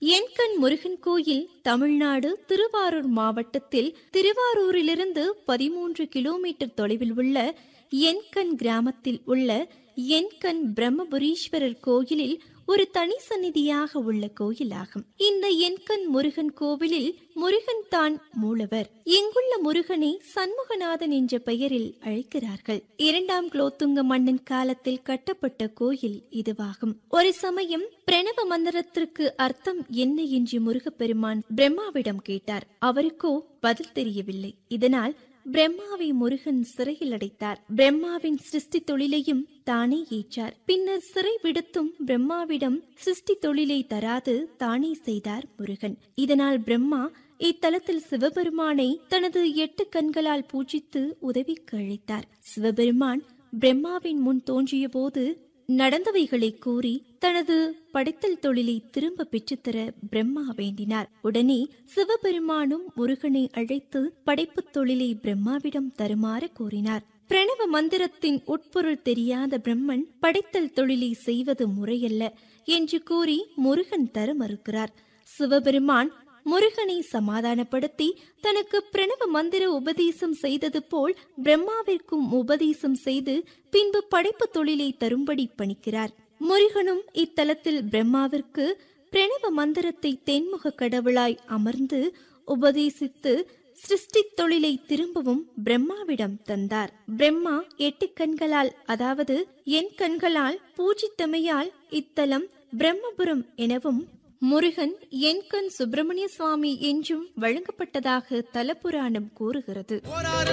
எண்கண் முருகன் கோயில் தமிழ்நாடு திருவாரூர் மாவட்டத்தில் திருவாரூரிலிருந்து பதிமூன்று கிலோமீட்டர் தொலைவில் உள்ள எண்கண் கிராமத்தில் உள்ள எண்கண் பிரம்மபுரீஸ்வரர் கோயிலில் ஒரு தனி சந்நிதியாக உள்ள கோயிலாகும் இந்த எண்கண் முருகன் கோவிலில் முருகன் தான் மூலவர் இங்குள்ள முருகனை சண்முகநாதன் என்ற பெயரில் அழைக்கிறார்கள் இரண்டாம் குலோத்துங்க மன்னன் காலத்தில் கட்டப்பட்ட கோயில் இதுவாகும் ஒரு சமயம் பிரணவ மந்திரத்திற்கு அர்த்தம் என்ன என்று முருகப்பெருமான் பிரம்மாவிடம் கேட்டார் அவருக்கோ பதில் தெரியவில்லை இதனால் பிரம்மாவை முருகன் சிறையில் அடைத்தார் பிரம்மாவின் சிருஷ்டி தொழிலையும் தானே ஏற்றார் பின்னர் சிறை விடுத்தும் பிரம்மாவிடம் சிருஷ்டி தொழிலை தராது தானே செய்தார் முருகன் இதனால் பிரம்மா இத்தலத்தில் சிவபெருமானை தனது எட்டு கண்களால் பூஜித்து உதவிக்கு அழைத்தார் சிவபெருமான் பிரம்மாவின் முன் தோன்றிய போது நடந்தவைகளை கூறி தனது படைத்தல் தொழிலை திரும்ப பெற்றுத்தர பிரம்மா வேண்டினார் உடனே சிவபெருமானும் முருகனை அழைத்து படைப்புத் தொழிலை பிரம்மாவிடம் தருமாறு கூறினார் பிரணவ மந்திரத்தின் உட்பொருள் தெரியாத பிரம்மன் படைத்தல் தொழிலை செய்வது முறையல்ல என்று கூறி முருகன் தர மறுக்கிறார் சிவபெருமான் முருகனை சமாதானப்படுத்தி தனக்கு பிரணவ மந்திர உபதேசம் செய்தது போல் பிரம்மாவிற்கும் உபதேசம் செய்து பின்பு படைப்பு தொழிலை தரும்படி பணிக்கிறார் முருகனும் இத்தலத்தில் பிரம்மாவிற்கு பிரணவ மந்திரத்தை தென்முக கடவுளாய் அமர்ந்து உபதேசித்து சிருஷ்டி தொழிலை திரும்பவும் பிரம்மாவிடம் தந்தார் பிரம்மா எட்டு கண்களால் அதாவது என் கண்களால் பூஜித்தமையால் இத்தலம் பிரம்மபுரம் எனவும் முருகன் என்கண் சுப்பிரமணிய சுவாமி என்றும் வழங்கப்பட்டதாக தலபுராணம் கூறுகிறது போராறு